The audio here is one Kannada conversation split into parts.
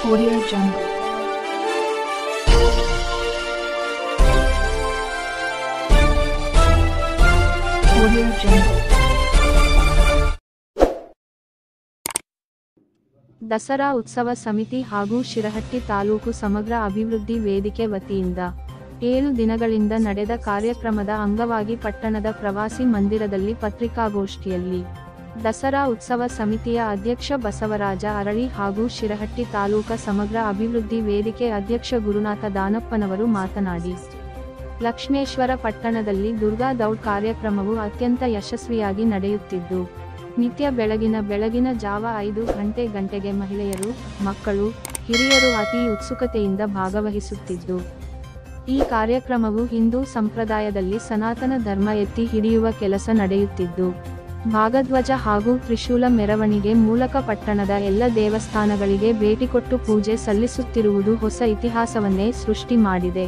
Audio Jungle. Audio Jungle. Dasara ಉತ್ಸವ ಸಮಿತಿ ಹಾಗೂ ಶಿರಹಟ್ಟಿ ತಾಲೂಕು ಸಮಗ್ರ ಅಭಿವೃದ್ಧಿ ವೇದಿಕೆ ವತಿಯಿಂದ ಏಳು ದಿನಗಳಿಂದ ನಡೆದ ಕಾರ್ಯಕ್ರಮದ ಅಂಗವಾಗಿ ಪಟ್ಟಣದ ಪ್ರವಾಸಿ ಮಂದಿರದಲ್ಲಿ ಪತ್ರಿಕಾಗೋಷ್ಠಿಯಲ್ಲಿ ದಸರಾ ಉತ್ಸವ ಸಮಿತಿಯ ಅಧ್ಯಕ್ಷ ಬಸವರಾಜ ಅರಳಿ ಹಾಗೂ ಶಿರಹಟ್ಟಿ ತಾಲೂಕ ಸಮಗ್ರ ಅಭಿವೃದ್ಧಿ ವೇದಿಕೆ ಅಧ್ಯಕ್ಷ ಗುರುನಾಥ ದಾನಪ್ಪನವರು ಮಾತನಾಡಿ ಲಕ್ಷ್ಮೇಶ್ವರ ಪಟ್ಟಣದಲ್ಲಿ ದುರ್ಗಾ ದೌಡ್ ಕಾರ್ಯಕ್ರಮವು ಅತ್ಯಂತ ಯಶಸ್ವಿಯಾಗಿ ನಡೆಯುತ್ತಿದ್ದು ನಿತ್ಯ ಬೆಳಗಿನ ಬೆಳಗಿನ ಜಾವ ಐದು ಗಂಟೆ ಗಂಟೆಗೆ ಮಹಿಳೆಯರು ಮಕ್ಕಳು ಹಿರಿಯರು ಅತಿ ಉತ್ಸುಕತೆಯಿಂದ ಭಾಗವಹಿಸುತ್ತಿದ್ದು ಈ ಕಾರ್ಯಕ್ರಮವು ಹಿಂದೂ ಸಂಪ್ರದಾಯದಲ್ಲಿ ಸನಾತನ ಧರ್ಮ ಎತ್ತಿ ಹಿಡಿಯುವ ಕೆಲಸ ನಡೆಯುತ್ತಿದ್ದು ಭಾಗಧ್ವಜ ಹಾಗೂ ತ್ರಿಶೂಲ ಮೆರವಣಿಗೆ ಮೂಲಕ ಪಟ್ಟಣದ ಎಲ್ಲ ದೇವಸ್ಥಾನಗಳಿಗೆ ಭೇಟಿಕೊಟ್ಟು ಪೂಜೆ ಸಲ್ಲಿಸುತ್ತಿರುವುದು ಹೊಸ ಇತಿಹಾಸವನ್ನೇ ಸೃಷ್ಟಿ ಮಾಡಿದೆ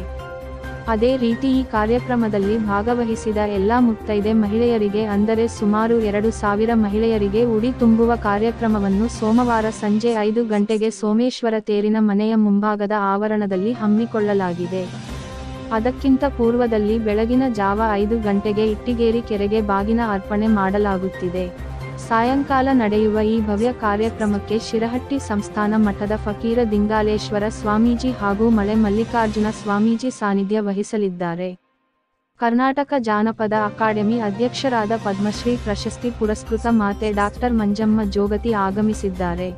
ಅದೇ ರೀತಿ ಈ ಕಾರ್ಯಕ್ರಮದಲ್ಲಿ ಭಾಗವಹಿಸಿದ ಎಲ್ಲಾ ಮುತ್ತೈದೆ ಮಹಿಳೆಯರಿಗೆ ಅಂದರೆ ಸುಮಾರು ಎರಡು ಸಾವಿರ ಮಹಿಳೆಯರಿಗೆ ಉಡಿ ತುಂಬುವ ಕಾರ್ಯಕ್ರಮವನ್ನು ಸೋಮವಾರ ಸಂಜೆ ಐದು ಗಂಟೆಗೆ ಸೋಮೇಶ್ವರ ತೇರಿನ ಮನೆಯ ಮುಂಭಾಗದ ಆವರಣದಲ್ಲಿ ಹಮ್ಮಿಕೊಳ್ಳಲಾಗಿದೆ ಅದಕ್ಕಿಂತ ಪೂರ್ವದಲ್ಲಿ ಬೆಳಗಿನ ಜಾವ ಐದು ಗಂಟೆಗೆ ಇಟ್ಟಿಗೇರಿ ಕೆರೆಗೆ ಬಾಗಿನ ಅರ್ಪಣೆ ಮಾಡಲಾಗುತ್ತಿದೆ ಸಾಯಂಕಾಲ ನಡೆಯುವ ಈ ಭವ್ಯ ಕಾರ್ಯಕ್ರಮಕ್ಕೆ ಶಿರಹಟ್ಟಿ ಸಂಸ್ಥಾನ ಮಠದ ಫಕೀರ ದಿಂಗಾಲೇಶ್ವರ ಸ್ವಾಮೀಜಿ ಹಾಗೂ ಮಳೆ ಮಲ್ಲಿಕಾರ್ಜುನ ಸ್ವಾಮೀಜಿ ಸಾನ್ನಿಧ್ಯ ವಹಿಸಲಿದ್ದಾರೆ ಕರ್ನಾಟಕ ಜಾನಪದ ಅಕಾಡೆಮಿ ಅಧ್ಯಕ್ಷರಾದ ಪದ್ಮಶ್ರೀ ಪ್ರಶಸ್ತಿ ಪುರಸ್ಕೃತ ಮಾತೆ ಡಾಕ್ಟರ್ ಮಂಜಮ್ಮ ಜೋಗತಿ ಆಗಮಿಸಿದ್ದಾರೆ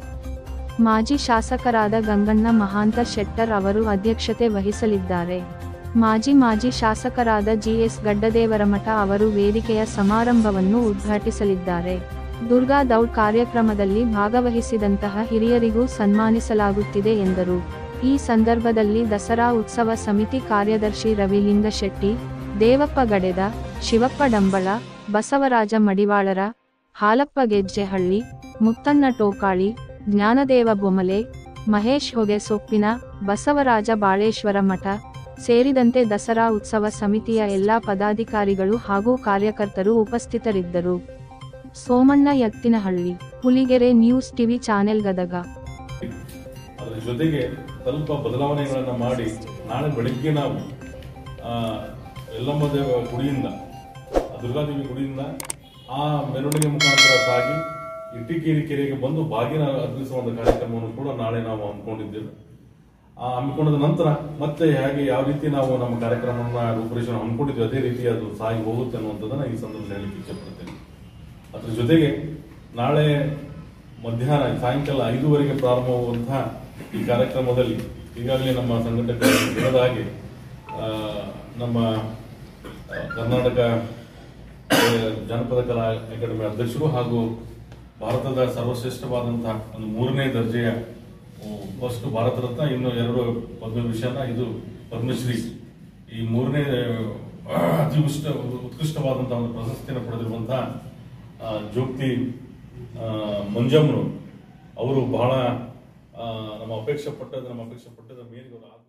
ಮಾಜಿ ಶಾಸಕರಾದ ಗಂಗಣ್ಣ ಮಹಾಂತ ಶೆಟ್ಟರ್ ಅವರು ಅಧ್ಯಕ್ಷತೆ ವಹಿಸಲಿದ್ದಾರೆ ಮಾಜಿ ಮಾಜಿ ಶಾಸಕರಾದ ಜಿಎಸ್ ಗಡ್ಡದೇವರಮಠ ಅವರು ವೇದಿಕೆಯ ಸಮಾರಂಭವನ್ನು ಉದ್ಘಾಟಿಸಲಿದ್ದಾರೆ ದುರ್ಗಾ ದೌಡ್ ಕಾರ್ಯಕ್ರಮದಲ್ಲಿ ಭಾಗವಹಿಸಿದಂತಹ ಹಿರಿಯರಿಗೂ ಸನ್ಮಾನಿಸಲಾಗುತ್ತಿದೆ ಎಂದರು ಈ ಸಂದರ್ಭದಲ್ಲಿ ದಸರಾ ಉತ್ಸವ ಸಮಿತಿ ಕಾರ್ಯದರ್ಶಿ ರವಿಲಿಂಗ ಶೆಟ್ಟಿ ದೇವಪ್ಪ ಗಡೆದ ಶಿವಪ್ಪ ಡಂಬಳ ಬಸವರಾಜ ಮಡಿವಾಳರ ಹಾಲಪ್ಪ ಗೆಜ್ಜೆಹಳ್ಳಿ ಮುತ್ತಣ್ಣ ಟೋಕಾಳಿ ಜ್ಞಾನದೇವ ಬೊಮಲೆ ಮಹೇಶ್ ಹೊಗೆಸೊಪ್ಪಿನ ಬಸವರಾಜ ಬಾಳೇಶ್ವರ ಮಠ ಸೇರಿದಂತೆ ದಸರಾ ಉತ್ಸವ ಸಮಿತಿಯ ಎಲ್ಲಾ ಪದಾಧಿಕಾರಿಗಳು ಹಾಗೂ ಕಾರ್ಯಕರ್ತರು ಉಪಸ್ಥಿತರಿದ್ದರು Somanna Yattinahalli Huligere news TV channel Gadag ಅದರ ಜೊತೆಗೆ ಸ್ವಲ್ಪ ಬದಲಾವಣೆಗಳನ್ನು ಮಾಡಿ ನಾಳೆ ಬೆಳಗ್ಗೆ ನಾವು ಆ, ಯಲ್ಲಮ್ಮ ದೇವ ಗುಡಿಯಿಂದ ಆ ದುರ್ಗಾದೇವಿ ಗುಡಿಯಿಂದ ಆ ಮೆರವಣಿಗೆ ಮುಖಾಂತರ ಸಾಗಿ ಇಟ್ಟಿಕೇರಿ ಕೆರೆಗೆ ಬಂದು ಬಾಗಿನ ಅರ್ಪಿಸುವ ಒಂದು ಕಾರ್ಯಕ್ರಮವನ್ನು ಕೂಡ ನಾಳೆ ನಾವು ಹಮ್ಮಿಕೊಂಡಿದ್ದೇವೆ ಆ ಹಮ್ಮಿಕೊಂಡ ನಂತರ ಮತ್ತೆ ಹೇಗೆ ಯಾವ ರೀತಿ ನಾವು ನಮ್ಮ ಕಾರ್ಯಕ್ರಮವನ್ನ ರೂಪುರೇಷೆ ಹಮ್ಮಿಕೊಂಡಿದ್ವಿ ಅದೇ ರೀತಿ ಅದು ಸಾಗಿ ಹೋಗುತ್ತೆ ಅನ್ನುವಂಥದ್ದನ್ನ ಈ ಸಂದರ್ಭದಲ್ಲಿ ಹೇಳಲಿಕ್ಕೆ ಇಚ್ಛೆಪಡ್ತೇನೆ ಅದ್ರ ಜೊತೆಗೆ ನಾಳೆ ಮಧ್ಯಾಹ್ನ ಸಾಯಂಕಾಲ ಐದುವರೆಗೆ ಪ್ರಾರಂಭವಾಗುವಂತಹ ಈ ಕಾರ್ಯಕ್ರಮದಲ್ಲಿ ಈಗಾಗಲೇ ನಮ್ಮ ಸಂಘಟಕರು ಹೇಳಿದ ಹಾಗೆ ಆ, ನಮ್ಮ ಆ, ಕರ್ನಾಟಕ ಆ, ಜಾನಪದ ಕಲಾ ಅಕಾಡೆಮಿ ಅಧ್ಯಕ್ಷರು ಹಾಗೂ ಭಾರತದ ಸರ್ವಶ್ರೇಷ್ಠವಾದಂತಹ ಒಂದು ಮೂರನೇ ದರ್ಜೆಯ ಫಸ್ಟ್ ಭಾರತ ರತ್ನ ಇನ್ನು ಎರಡು ಪದ್ಮಭೂಷಣ ಇದು ಪದ್ಮಶ್ರೀ ಈ ಮೂರನೇ ಆ, ಅತಿ ಉಷ್ಟ ಉತ್ಕೃಷ್ಟವಾದಂತಹ ಒಂದು ಪ್ರಶಸ್ತಿಯನ್ನು ಪಡೆದಿರುವಂತಹ ಆ, ಜೋಗ್ತಿ ಆ, ಮಂಜಮ್ಮರು ಅವರು ಬಹಳ ಆ, ನಮ್ಮ ಅಪೇಕ್ಷೆ ಪಟ್ಟದ ನಮ್ಮ ಅಪೇಕ್ಷೆ ಪಟ್ಟದ ಮೇರೆಗೆ ಅವರು